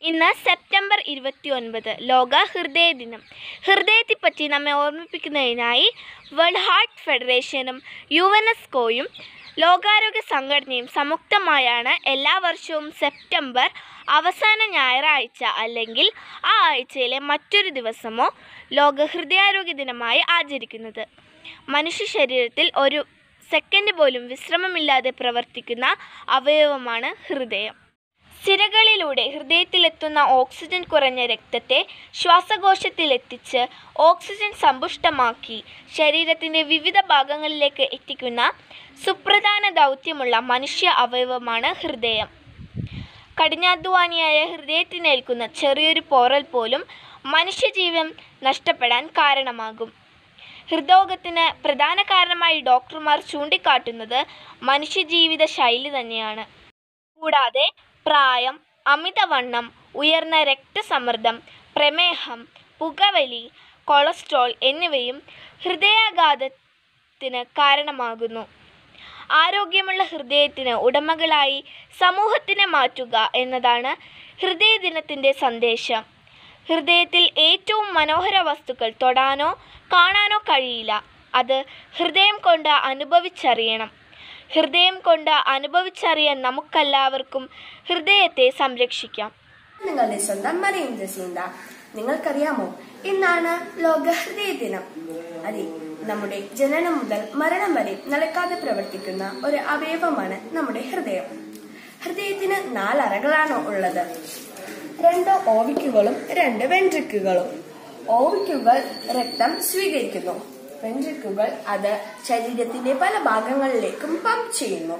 ഇന്ന് സെപ്റ്റംബർ ഇരുപത്തി ഒൻപത് ലോക ഹൃദയ ദിനം ഹൃദയത്തെപ്പറ്റി നമ്മെ ഓർമ്മിപ്പിക്കുന്നതിനായി വേൾഡ് ഹാർട്ട് ഫെഡറേഷനും യുവനെസ്കോയും ലോകാരോഗ്യ സംഘടനയും സംയുക്തമായാണ് എല്ലാ വർഷവും സെപ്റ്റംബർ അവസാന ഞായറാഴ്ച അല്ലെങ്കിൽ ആ ആഴ്ചയിലെ മറ്റൊരു ദിവസമോ ലോക ഹൃദയാരോഗ്യ ദിനമായി ആചരിക്കുന്നത് മനുഷ്യ ശരീരത്തിൽ ഒരു സെക്കൻഡ് പോലും വിശ്രമമില്ലാതെ പ്രവർത്തിക്കുന്ന അവയവമാണ് ഹൃദയം സിരകളിലൂടെ ഹൃദയത്തിലെത്തുന്ന ഓക്സിജൻ കുറഞ്ഞ രക്തത്തെ ശ്വാസകോശത്തിലെത്തിച്ച് ഓക്സിജൻ സമ്പുഷ്ടമാക്കി ശരീരത്തിൻ്റെ വിവിധ ഭാഗങ്ങളിലേക്ക് എത്തിക്കുന്ന സുപ്രധാന ദൗത്യമുള്ള മനുഷ്യ അവയവമാണ് ഹൃദയം കഠിനാധ്വാനിയായ ഹൃദയത്തിനേൽക്കുന്ന ചെറിയൊരു പോറൽ പോലും മനുഷ്യജീവൻ നഷ്ടപ്പെടാൻ കാരണമാകും ഹൃദ്രോഗത്തിന് പ്രധാന കാരണമായി ഡോക്ടർമാർ ചൂണ്ടിക്കാട്ടുന്നത് മനുഷ്യജീവിത ശൈലി തന്നെയാണ് കൂടാതെ പ്രായം അമിതവണ്ണം ഉയർന്ന രക്തസമ്മർദ്ദം പ്രമേഹം പുകവലി കൊളസ്ട്രോൾ എന്നിവയും ഹൃദയാഘാതത്തിന് കാരണമാകുന്നു ആരോഗ്യമുള്ള ഹൃദയത്തിന് ഉടമകളായി സമൂഹത്തിനെ മാറ്റുക എന്നതാണ് ഹൃദയദിനത്തിൻ്റെ സന്ദേശം ഹൃദയത്തിൽ ഏറ്റവും മനോഹര വസ്തുക്കൾ തൊടാനോ കാണാനോ കഴിയില്ല അത് ഹൃദയം കൊണ്ട് അനുഭവിച്ചറിയണം ഹൃദയം കൊണ്ട് അനുഭവിച്ചറിയാൻ നമുക്കെല്ലാവർക്കും ഹൃദയത്തെ സംരക്ഷിക്കാം നിങ്ങളുടെ സ്വന്തം മറിയം ജസീന്ത നിങ്ങൾക്കറിയാമോ ഇന്നാണ് ലോക ഹൃദയ ദിനം അതെ നമ്മുടെ ജനനം മുതൽ മരണം വരെ നിലക്കാതെ പ്രവർത്തിക്കുന്ന ഒരു അവയവമാണ് നമ്മുടെ ഹൃദയം ഹൃദയത്തിന് നാലറകളാണ് ഉള്ളത് രണ്ട് ഓവിക്കുകളും രണ്ട് വെൻട്രിക്കുകളും ഓവിക്കുകൾ രക്തം സ്വീകരിക്കുന്നു വെൻട്രിക്കുകൾ അത് ശരീരത്തിന്റെ പല ഭാഗങ്ങളിലേക്കും പമ്പ് ചെയ്യുന്നു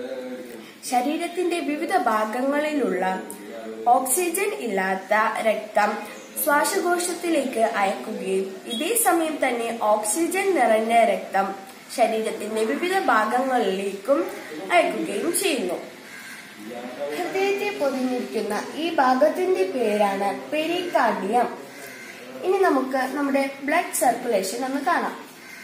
ശരീരത്തിന്റെ വിവിധ ഭാഗങ്ങളിലുള്ള ഓക്സിജൻ ഇല്ലാത്ത രക്തം ശ്വാസകോശത്തിലേക്ക് അയക്കുകയും ഇതേ സമയം തന്നെ ഓക്സിജൻ നിറഞ്ഞ രക്തം ശരീരത്തിന്റെ വിവിധ ഭാഗങ്ങളിലേക്കും അയക്കുകയും ചെയ്യുന്നു ഹൃദയത്തെ പൊതിഞ്ഞിരിക്കുന്ന ഈ ഭാഗത്തിന്റെ പേരാണ് പെരികാർഡിയം ഇനി നമുക്ക് നമ്മുടെ ബ്ലഡ് സർക്കുലേഷൻ ഒന്ന് കാണാം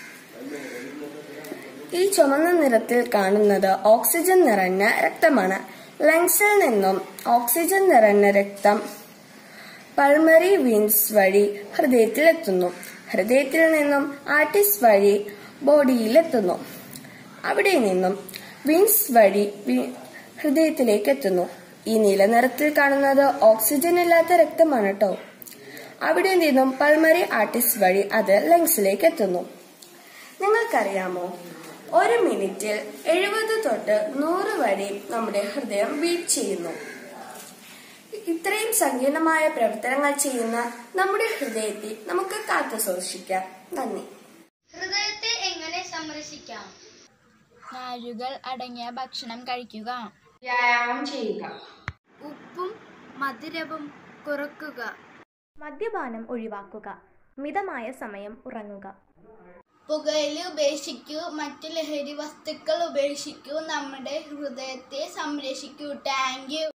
ഈ ചുമന്ന നിറത്തിൽ കാണുന്നത് ഓക്സിജൻ നിറഞ്ഞ രക്തമാണ് ലങ്സിൽ നിന്നും ഓക്സിജൻ നിറഞ്ഞ രക്തം പൾമറി വീൻസ് വഴി ഹൃദയത്തിലെത്തുന്നു ഹൃദയത്തിൽ നിന്നും ആർട്ടിസ് വഴി ബോഡിയിലെത്തുന്നു അവിടെ നിന്നും വീൻസ് വഴി വി- ഹൃദയത്തിലേക്ക് എത്തുന്നു ഈ നീല നിറത്തിൽ കാണുന്നത് ഓക്സിജൻ ഇല്ലാത്ത രക്തമാണ് കേട്ടോ അവിടെ നിന്നും പൾമറി ആർട്ടിസ് വഴി അത് ലങ്സിലേക്ക് എത്തുന്നു നിങ്ങൾക്കറിയാമോ ഒരു മിനിറ്റിൽ എഴുപത് തൊട്ട് നൂറ് വരെ നമ്മുടെ ഹൃദയം ബീറ്റ് ചെയ്യുന്നു ഇത്രയും സങ്കീർണമായ പ്രവർത്തനങ്ങൾ ചെയ്യുന്ന നമ്മുടെ ഹൃദയത്തെ നമുക്ക് കാത്തു സൂക്ഷിക്കാം നന്ദി ഹൃദയത്തെ എങ്ങനെ സംരക്ഷിക്കാം നാരുകൾ അടങ്ങിയ ഭക്ഷണം കഴിക്കുക വ്യായാമം ചെയ്യുക ഉപ്പും മധുരവും കുറക്കുക മദ്യപാനം ഒഴിവാക്കുക മിതമായ സമയം ഉറങ്ങുക പുകയില ഉപേക്ഷിക്കൂ മറ്റു ലഹരി വസ്തുക്കൾ ഉപേക്ഷിക്കൂ നമ്മുടെ ഹൃദയത്തെ സംരക്ഷിക്കൂ താങ്ക് യു